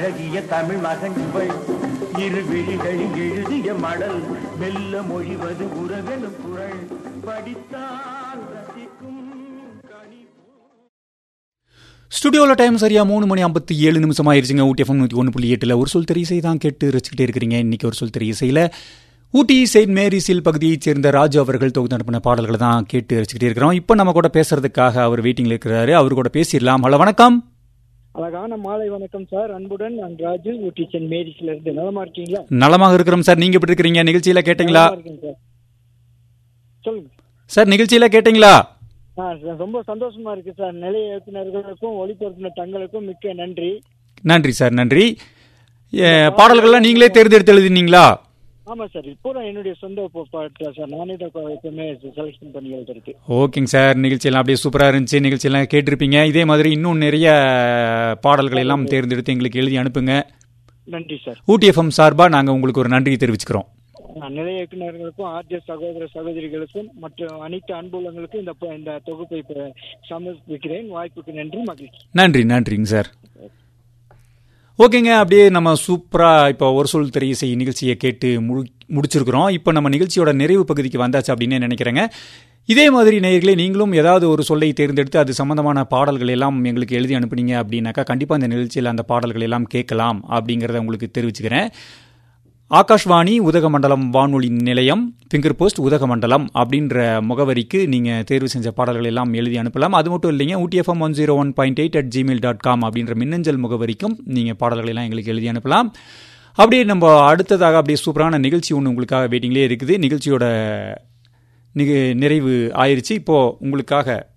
அழகிய தமிழ் மகன் இவள் இரு விழிகளில் எழுதிய மடல் மெல்ல மொழிவது உறவெனும் குரல் படித்தால் ரசிக்கும் கனி ஸ்டுடியோவில் டைம் சரியா மூணு மணி ஐம்பத்தி ஏழு நிமிஷம் ஆயிருச்சுங்க ஊட்டி எஃப்எம் நூற்றி ஒன்று புள்ளி எட்டில் ஒரு சொல் தெரிய இசை தான் கேட்டு ரசிச்சுக்கிட்டே இருக்கிறீங்க இன்னைக்கு ஒரு சொல் தெரிய இசையில் ஊட்டி செயின்ட் மேரிஸில் பகுதியைச் சேர்ந்த ராஜு அவர்கள் தொகுத்து அனுப்பின பாடல்களை தான் கேட்டு ரசிச்சுக்கிட்டே இருக்கிறோம் இப்போ நம்ம கூட பேசுறதுக்காக அவர் வெயிட்டிங்ல இருக்கிறாரு அவர் கூட பேசிடலாம் ஹலோ வணக்கம் அழகான மாலை வணக்கம் சார் அன்புடன் நான் ராஜு ஊட்டி சென்ட் மேரிஸ்ல இருந்து நலமா இருக்கீங்களா நலமாக இருக்கிறோம் சார் நீங்க எப்படி இருக்கிறீங்க நிகழ்ச்சியில கேட்டீங்களா நலமா இருக்கேன் சார் சொல்லுங்க சார் நிகழ்ச்சியில கேட்டீங்களா ஆ சார், ரொம்ப சந்தோஷமா இருக்கு சார் நிலைய இயக்குநர்களுக்கும் ஒளிபரப்பின தங்களுக்கும் மிக்க நன்றி நன்றி சார் நன்றி ஏ, பாடல்கள்லாம் நீங்களே தேர்ந்தெடுத்து எழுதினீங்களா ஆமா சார் இப்போ என்னுடைய சொந்த பா- பாட்டு தான் சார் நானே தான் எப்பவுமே செலக்ஷன் பண்ணி எழுதுறது ஓகேங்க சார் நிகழ்ச்சியெல்லாம் அப்படியே சூப்பராக இருந்துச்சு நிகழ்ச்சியெல்லாம் கேட்டிருப்பீங்க இதே மாதிரி இன்னும் நிறைய பாடல்களை எல்லாம் தேர்ந்தெடுத்து எங்களுக்கு எழுதி அனுப்புங்க நன்றி சார் ஊட்டி எஃப்எம் சார்பாக நாங்கள் உங்களுக்கு ஒரு நன்றியை தெரிவிச்சுக்கிறோம் நான் நிலைய இயக்குநர்களுக்கும் ஆர்ஜே சகோதர சகோதரிகளுக்கும் மற்றும் அனைத்து அன்புள்ளங்களுக்கும் இந்த ப- இந்த தொகுப்பை இப்ப சமர்ப்பிக்கிறேன் வாய்ப்புக்கு நன்றி மகிழ்ச்சி நன்றி நன்றிங்க சார் ஓகேங்க அப்படியே நம்ம சூப்பராக இப்போ ஒரு சொல் தெரிய இசை நிகழ்ச்சியை கேட்டு முடி முடிச்சிருக்கிறோம் இப்போ நம்ம நிகழ்ச்சியோட நிறைவு பகுதிக்கு வந்தாச்சு அப்படின்னு நினைக்கிறேங்க இதே மாதிரி நேயர்களே நீங்களும் ஏதாவது ஒரு சொல்லை தேர்ந்தெடுத்து அது சம்பந்தமான பாடல்கள் எல்லாம் எங்களுக்கு எழுதி அனுப்புனீங்க அப்படின்னாக்கா கண்டிப்பாக இந்த நிகழ்ச்சியில் அந்த பாடல்கள் எல்லாம் கேட்கலாம் அப்படிங்கிறத உங்களுக்கு தெரிவிச்சுக்கிறேன் ஆகாஷ்வாணி உதகமண்டலம் வானொலி நிலையம் ஃபிங்கர் போஸ்ட் உதகமண்டலம் அப்படின்ற முகவரிக்கு நீங்கள் தேர்வு செஞ்ச பாடல்கள் எல்லாம் எழுதி அனுப்பலாம் அது மட்டும் இல்லைங்க Ooty FM one zero one point eight at Gmail dot com அப்படின்ற மின்னஞ்சல் முகவரிக்கும் நீங்கள் பாடல்கள் எல்லாம் எங்களுக்கு எழுதி அனுப்பலாம் அப்படியே நம்ம அடுத்ததாக அப்படியே சூப்பரான நிகழ்ச்சி ஒன்று உங்களுக்காக வெயிட்டிங்லேயே இருக்குது நிகழ்ச்சியோட நிக நிறைவு ஆயிருச்சு இப்போது உங்களுக்காக